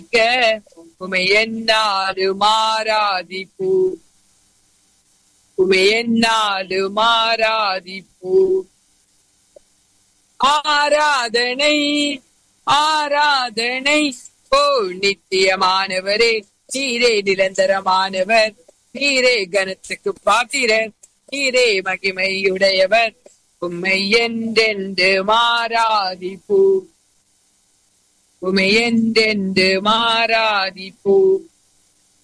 உமை என்னாலும் ஆராதிப்பூ உமை என்னாலும் ஆராதிப்பூ ஆராதனை ஆராதனை ஓ நித்தியமானவரே நீரே நிரந்தரமானவர் நீரே கனத்துக்கு பாத்திரர் நீரே மகிமையுடையவர் உம்மை என்றென்று மாறாதிப்பூ உமை என்றென்று மாறாதிப்பூ